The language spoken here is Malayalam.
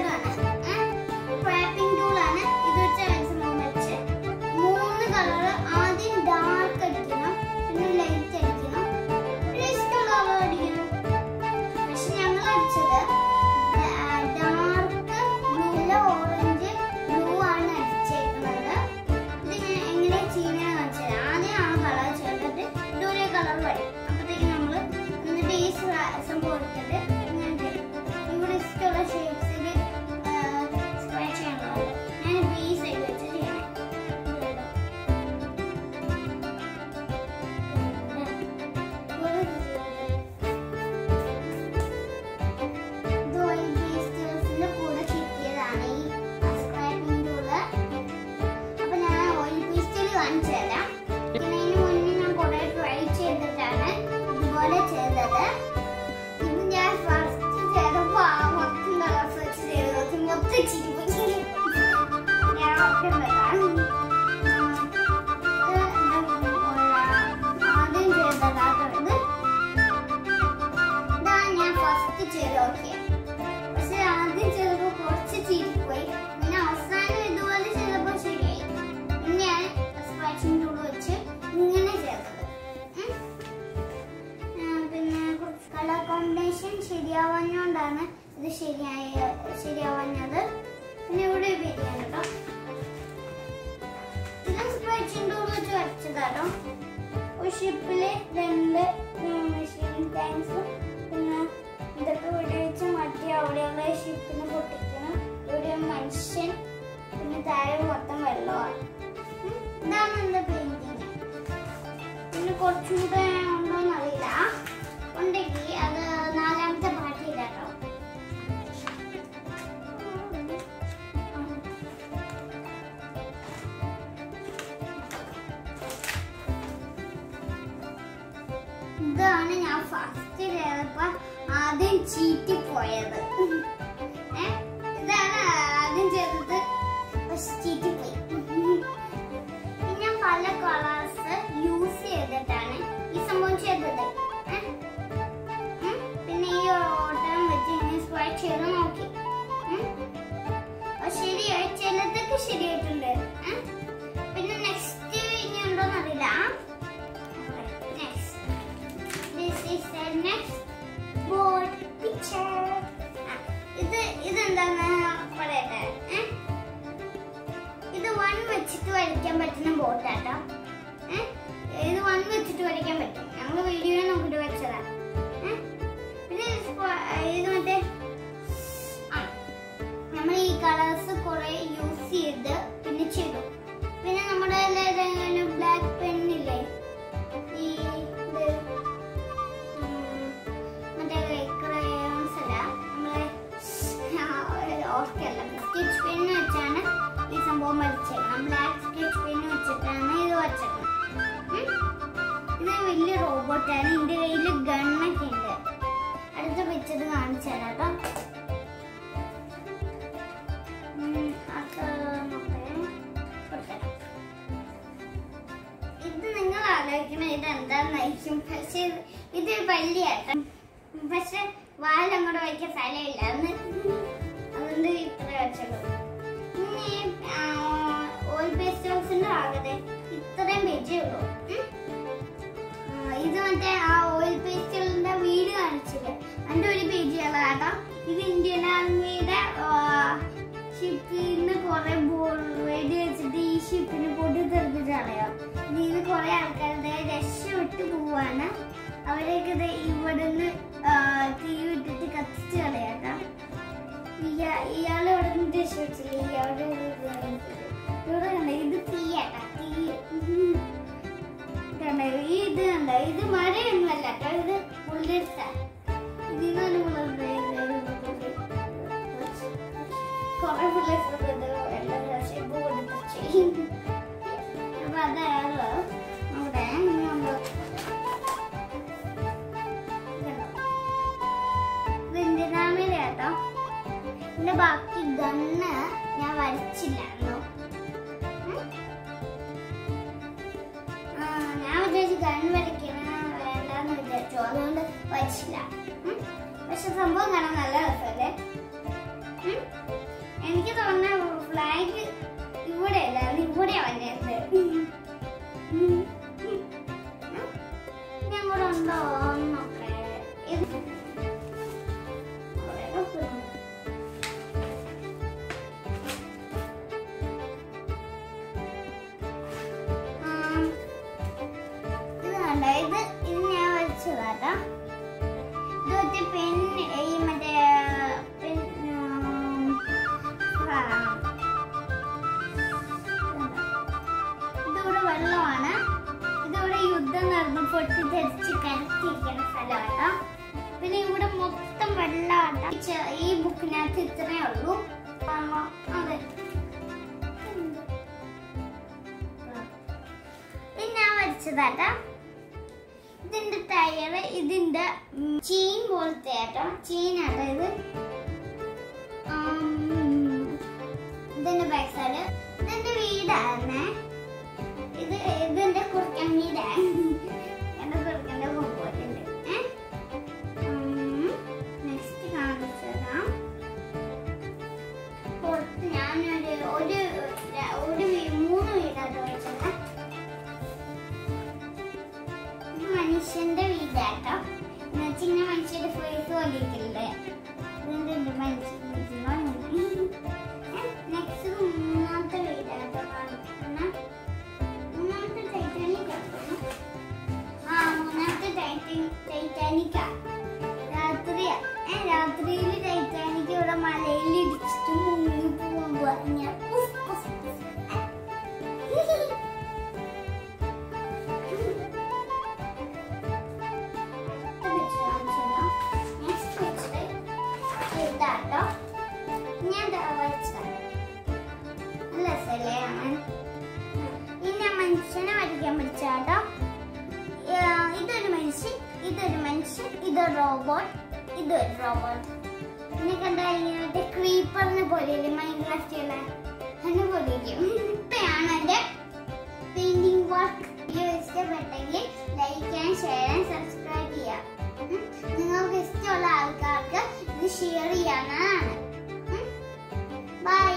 പിക്ചറാണ് സ്ക്രാപ്പിംഗ് ടൂളാണ് ഇത് വെച്ച് മാക്സിമം വെച്ച് മൂന്ന് കളർ ആദ്യം ഡാർക്ക് അടിക്കണം പിന്നെ ലൈറ്റ് അടിക്കണം പിന്നെ ഇഷ്ടമുള്ള കളർ അടിക്കണം പക്ഷെ ഞങ്ങൾ അടിച്ചത് ഡാർക്ക് ബ്ലൂല ഓറഞ്ച് ബ്ലൂ ആണ് അടിച്ചേക്കുന്നത് ഇത് ഞാൻ എങ്ങനെ ചെയ്യുന്നതെന്ന് വെച്ചാൽ ആദ്യം ആ കളർ ചേർത്തിട്ട് ഇതുപോലെ കളർ വരും അപ്പോഴത്തേക്ക് നമ്മൾ എന്നിട്ട് ഈ സ- സംഭവം എടുത്തിട്ട് ഇങ്ങനെ ചെയ്യും. ഇവിടെ ഇഷ്ടമുള്ള ഷേപ്സിൽ സ്ക്രാച്ച് ചെയ്യാനുള്ളത് ഞാൻ ഈ സൈഡ് വെച്ച് ചെയ്യണേ ഇത് കേട്ടോ. ഇത് oil pastelsന്റെ കൂടെ കിട്ടിയതാണ് ഈ scraping tool. അപ്പൊ ഞാൻ oil pastel കാണിച്ചു തരാം. ഇതിനു മുന്നേ ഞാൻ കുറെ try ചെയ്തിട്ടാണ് ഇതുപോലെ ചെയ്തത്. ഇത് ഞാൻ first ചെയ്തപ്പോ ആ മൊത്തം colours വെച്ച് ചെയ്തത് മൊത്തം ചിരി പോയി. ഞാൻ ഓർക്കാൻ വരാം. ഇത് ആദ്യം ചെയ്തതാക്കുന്നത് ഇതാണ് ഞാൻ ഫസ്റ്റ് ചെയ്ത് നോക്കിയത് പക്ഷെ ആദ്യം ചെയ്തപ്പോൾ കുറച്ച് ചീറ്റിപ്പോയി പിന്നെ അവസാനം ഇതുപോലെ ചെയ്തപ്പോൾ ശരിയായി പിന്നെ ഞാൻ സ്ക്രാച്ചിങ് ടൂൾ വെച്ച് ഇങ്ങനെ ചെയ്തത് ഉം. ആ, പിന്നെ കുറച്ച് കളർ കോമ്പിനേഷൻ ശരിയാവാഞ്ഞോണ്ടാണ് ഇത് ശരിയായ ശരിയാവാഞ്ഞത് പിന്നെ ഇവിടെ ബിരിയാണി കേട്ടോ ഇത് സ്ക്രാച്ചിങ് ടൂൾ വെച്ച് വരച്ചതാട്ടോ ഒരു ഷിപ്പില് രണ്ട് മെഷീൻ ടാങ്ക്സും പിന്നെ ഇതൊക്കെ ഇവിടെ വെച്ച് മാറ്റി അവിടെയുള്ള ഷിപ്പിന് പൊട്ടിക്കണം ഇവിടെ ഒരു മനുഷ്യൻ പിന്നെ താഴെ മൊത്തം വെള്ളമാണ് ഉം, ഇതാണ് എന്റെ പെയിന്റിങ് പിന്നെ കുറച്ചുകൂടെ ഉണ്ടോന്ന് അറിയില്ല ഉണ്ടെങ്കിൽ അത് നാലാമത്തെ പാർട്ടിയിലാട്ടോ ഇതാണ് ഞാൻ ഫസ്റ്റ് ചെയ്തപ്പോ ആദ്യം ചീറ്റി പോയത് ഏ? ഇതാണ് ആദ്യം ചെയ്തത് പക്ഷെ ചീറ്റി പോയി പിന്നെ പല കളേഴ്സ് യൂസ് ചെയ്തിട്ടാണ് ഈ സംഭവം ചെയ്തത് ഏ? ഉം. പിന്നെ ഈ ഓട്ടം വെച്ച് ഇങ്ങനെ സ്ക്രാച്ച് ചെയ്ത് നോക്കി ഉം. അത് ശരിയായി ചിലതൊക്കെ ശരിയായിട്ടുണ്ട് ഏ? പിന്നെ നെക്സ്റ്റ് ഇനി ഉണ്ടോന്ന് അറിയില്ല next This is the next board picture. ആ, ഇത് ഇതെന്താന്ന് പറയട്ടെ ഏ? ഇത് വൺ വെച്ചിട്ട് വരയ്ക്കാൻ പറ്റുന്ന ബോട്ടാട്ടോ ഇത് വൺ വെച്ചിട്ട് വരയ്ക്കാൻ പറ്റും ഞങ്ങൾ വീഡിയോ നോക്കിട്ട് വെച്ചതാ ഏ? പിന്നെ ഇത് സ്ക്വ- ഇത് മറ്റേ ആ, നമ്മൾ ഈ കളേഴ്സ് കുറെ യൂസ് ചെയ്ത് പിന്നെ ചെയ്തു പിന്നെ നമ്മുടെ ഏതെങ്കിലും ബ്ലാക്ക് പെന്നില്ലേ ഈ ഇത് ഉം, മറ്റേ ക്രയോൺസ് അല്ല നമ്മളെ ഓർക്കല്ല സ്കെച്ച് പെന്ന് വെച്ചാണ് ഈ സംഭവം വരച്ചേക്കണം ബ്ലാക്ക് സ്കെച്ച് പെന്ന് വെച്ചിട്ടാണ് ഇത് വരച്ചേക്കണം ഉം. ഇത് വലിയ റോബോട്ടാണ് ഇതിന്റെ കയ്യിൽ ഗണ്ണൊക്കെ ഉണ്ട് അടുത്ത പിക്ചർ കാണിച്ചു തരാം കേട്ടോ ഉം, അത് നോക്കേ. കൊടുത്തരാം. ഇത് നിങ്ങൾ ആലോചിക്കണ ഇത് എന്താന്നായിരിക്കും പക്ഷെ ഇത് വലിയ ഏട്ടൻ പക്ഷെ വാലങ്ങോട്ട് വയ്ക്കാൻ സ്ഥലമില്ല അന്ന് അതുകൊണ്ട് ഇത്ര വെച്ചുള്ളൂ ഇനി ഓയിൽ പേസ്റ്റ് ഹൗസിന്റെ ആകതെ ഇത്രയും പേജേ ഉള്ളൂ ഉം. ആ, ഇത് മറ്റേ ആ ഓയിൽ പേസ്റ്റുകളുടെ വീട് കാണിച്ചില്ലേ അതിന്റെ ഒരു പേജ് കേട്ടോ ഇത് ഇന്ത്യൻ ആർമിയുടെ ഷിപ്പിൽ നിന്ന് കുറെ വെടി വെച്ചിട്ട് ഈ ഷിപ്പിന് പൊട്ടി തെറിച്ചിട്ട് കളയാം ഇതിൽ കുറെ ആൾക്കാരുടെ രക്ഷപ്പെട്ട് പോവാണ് അവരെയൊക്കെ ദേ ഇവിടുന്ന് ആ, തീ വിട്ടിട്ട് കത്തിച്ച് കളയാട്ടോ ഇയാ- ഇയാള് ഇവിടെ നിന്ന് രക്ഷപ്പെട്ടില്ല ഇയാളുടെ ഇവിടെ കണ്ട ഇത് തീയാട്ടാ തീ കണ്ടോ ഈ ഇത് കണ്ടോ ഇത് മഴയൊന്നുമല്ല കേട്ടോ ഇത് ബുള്ളറ്റാ ഇതിനൊരു ബുള്ളറ്റ് കുറെ ബുള്ളറ്റ് എല്ലാ പ്രാവശ്യം ബോർഡ് ചെയ്യും അപ്പൊ അതായാലോ നമ്മുടെ നമ്മൾ ഇതിന്റെ നാമില കേട്ടോ ഇതിന്റെ ബാക്കി ഗണ്ണ് ഞാൻ വരച്ചില്ലായിരുന്നു ഉം. ആ, ഞാൻ വിചാരിച്ചു ഗൺ വരയ്ക്കണ വേണ്ടെന്ന് വിചാരിച്ചു അതുകൊണ്ട് വരച്ചില്ല ഉം. പക്ഷെ സംഭവം കാണാൻ നല്ല രസമല്ലേ ഉം. പൊട്ടിത്തെറിച്ച് കരത്തിരിക്കുന്ന സ്ഥലമാണ് പിന്നെ ഇവിടെ മൊത്തം വെള്ളമാണ് ചെ- ഈ ബുക്കിനകത്ത് ഇത്രേ ഉള്ളൂ ആണോ? അതെ ഇത് ഞാൻ വരച്ചതാട്ടാ ഇതിന്റെ ടയറ് ഇതിന്റെ ഉം, ചെയിൻ പോലത്തെ ആട്ടോ ചെയിനാട്ടോ ഇത് ആം, ഇതിന്റെ ബാക്ക് സൈഡ് ഇതെന്റെ വീടായിരുന്നേ ഇത് ഇതിന്റെ കുറുക്കൻ വീടാണ് എന്റെ കുറുക്കന്റെ കൊമ്പോട്ടുണ്ട് നെക്സ്റ്റ് കാണിച്ചതാ പുറത്ത് ഞാനൊരു ഒരു ഒരു വീ- മൂന്ന് വീടാണ് വെച്ചത് ഇത് മനുഷ്യന്റെ വീടാട്ടോ എന്നുവെച്ചാൽ ഇങ്ങനെ മനുഷ്യന്റെ ഫേസ് പോലെ ഇരിക്കില്ലേ ഇതിന്റെ ഉണ്ട് മനുഷ്യൻ നെക്സ്റ്റ് മൂന്നാമത്തെ വീടാട്ടോ കാണിക്കുന്നത് മൂന്നാമത്തെ ടൈറ്റാനിക് ആ മൂന്നാമത്തെ ടൈറ്റാനിക് ടൈറ്റാനിക്ക രാത്രിയാ ഏ രാത്രിയിൽ ടൈറ്റാനിക് ഇവിടെ മലയിൽ ഇടിച്ചിട്ട് മുങ്ങി പോകുമ്പോ ഇങ്ങനെ ഉഫ് ഉഫ് ഉഫ്. Next picture ഇതാട്ടോ ഞാൻ ദാ വരച്ചതാ. നല്ല രസല്ലേ കാണാൻ? ഇനി ഞാൻ മനുഷ്യനെ വരയ്ക്കാൻ പഠിച്ചാട്ടോ ഇതൊരു മനുഷ്യൻ ഇതൊരു മനുഷ്യൻ ഇതൊരു റോബോട്ട് ഇതൊരു റോബോട്ട് പിന്നെ കണ്ടാ ഇങ്ങനത്തെ ക്രീപ്പറിനെ പോലെ മൈൻക്രാഫ്റ്റുള്ള അതിനെ പോലെ ഇരിക്കും ഇപ്പയാണ് എൻ്റെ പെയിന്റിംഗ് വർക്ക് വീഡിയോ ഇഷ്ടപ്പെട്ടെങ്കിൽ ലൈക്ക് ചെയ്യാൻ ഷെയർ ചെയ്യാൻ സബ്സ്ക്രൈബ് ചെയ്യാം ഉം. നിങ്ങൾക്ക് ഇഷ്ടമുള്ള ആൾക്കാർക്ക് ഇത് ഷെയർ ചെയ്യാനാണ് ബൈ